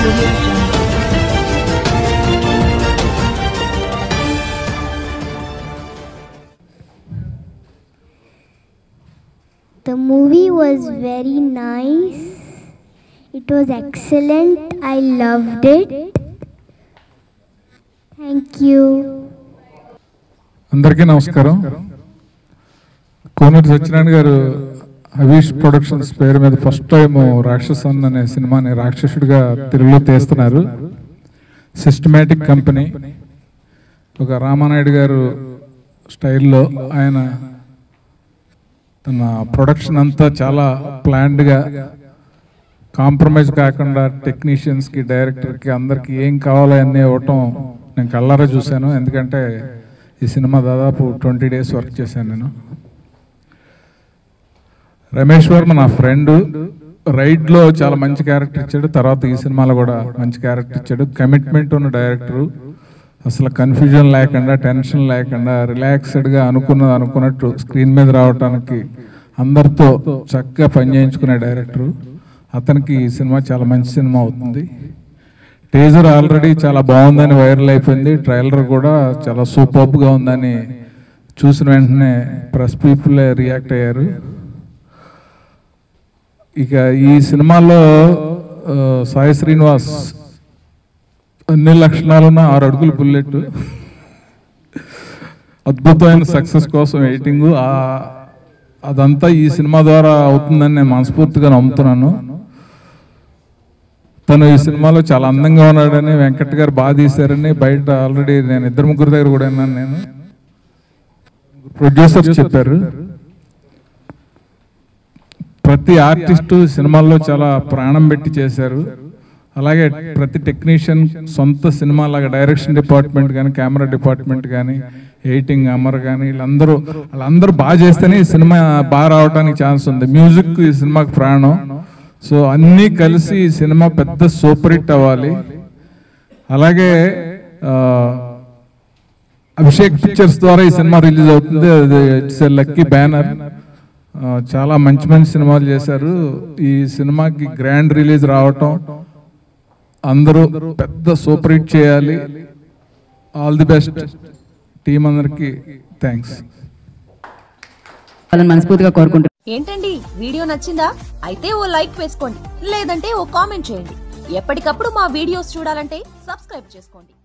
audio jungle. The movie was very nice. It was excellent. I loved it. Thank you. అందరికీ నమస్కారం కోనేరు సత్యనారాయణ గారు Havish productions పేరు మీద first time Ratsasan అనే సినిమాని రాక్షసుడిగా తెలుగులో తీస్తున్నారు సిస్టమేటిక్ కంపెనీ ఒక రామానాయుడు గారు స్టైల్లో ఆయన తన ప్రొడక్షన్ అంతా చాలా ప్లాన్డ్గా కాంప్రమైజ్ కాకుండా టెక్నీషియన్స్కి డైరెక్టర్కి అందరికి ఏం కావాలో అన్నీ ఇవ్వటం నేను కళ్ళారా చూశాను ఎందుకంటే ఈ సినిమా దాదాపు ట్వంటీ డేస్ వర్క్ చేశాను నేను రమేష్ వర్మ నా ఫ్రెండ్ రైడ్లో చాలా మంచి క్యారెక్టర్ ఇచ్చాడు తర్వాత ఈ సినిమాలో కూడా మంచి క్యారెక్టర్ ఇచ్చాడు కమిట్మెంట్ ఉన్న డైరెక్టరు అసలు కన్ఫ్యూజన్ లేకుండా టెన్షన్ లేకుండా రిలాక్స్డ్గా అనుకున్నది అనుకున్నట్టు స్క్రీన్ మీద రావడానికి అందరితో చక్కగా పని చేయించుకునే డైరెక్టరు అతనికి ఈ సినిమా చాలా మంచి సినిమా అవుతుంది టీజర్ ఆల్రెడీ చాలా బాగుందని వైరల్ అయిపోయింది ట్రైలర్ కూడా చాలా సూపర్గా ఉందని చూసిన వెంటనే ప్రెస్ పీపుల్ రియాక్ట్ అయ్యారు ఇక ఈ సినిమాలో ఆ, సాయి శ్రీనివాస్ అన్ని లక్షణాలున్న ఆరు అడుగులు బుల్లెట్ అద్భుతమైన సక్సెస్ కోసం వెయిటింగ్ అదంతా ఈ సినిమా ద్వారా అవుతుందని నేను మనస్ఫూర్తిగా నమ్ముతున్నాను తను ఈ సినిమాలో చాలా అందంగా ఉన్నాడని వెంకట్ గారు బాగా తీశారని బయట ఆల్రెడీ నేను ఇద్దరు ముగ్గురు దగ్గర కూడా విన్నాను నేను ప్రొడ్యూసర్స్ చెప్పారు ప్రతి ఆర్టిస్టు సినిమాల్లో చాలా ప్రాణం పెట్టి చేశారు అలాగే ప్రతి టెక్నీషియన్ సొంత సినిమా లాగా డైరెక్షన్ డిపార్ట్మెంట్ కానీ కెమెరా డిపార్ట్మెంట్ కానీ ఎడిటింగ్ అమర్ కానీ వీళ్ళందరూ వాళ్ళందరూ బాగా చేస్తేనే ఈ సినిమా బాగా రావడానికి ఛాన్స్ ఉంది మ్యూజిక్ ఈ సినిమాకి ప్రాణం సో అన్నీ కలిసి ఈ సినిమా పెద్ద సూపర్ హిట్ అవ్వాలి అలాగే ఆ, అభిషేక్ పిక్చర్స్ ద్వారా ఈ సినిమా రిలీజ్ అవుతుంది అది ఇట్స్ ఎ లక్కీ బ్యానర్ చాలా మంచి మంచి సినిమాలు చేశారు ఈ సినిమాకి గ్రాండ్ రిలీజ్ రావటం అందరూ పెద్ద సూపర్ హిట్ చేయాలి ఆల్ ది బెస్ట్ టీం అందరికి థ్యాంక్స్ వాళ్ళని మనస్ఫూర్తిగా కోరుకుంటున్నాను ఏంటండి వీడియో నచ్చిందా అయితే ఓ లైక్ వేసుకోండి లేదంటే ఓ కామెంట్ చేయండి ఎప్పటికప్పుడు మా వీడియోస్ చూడాలంటే సబ్స్క్రైబ్ చేసుకోండి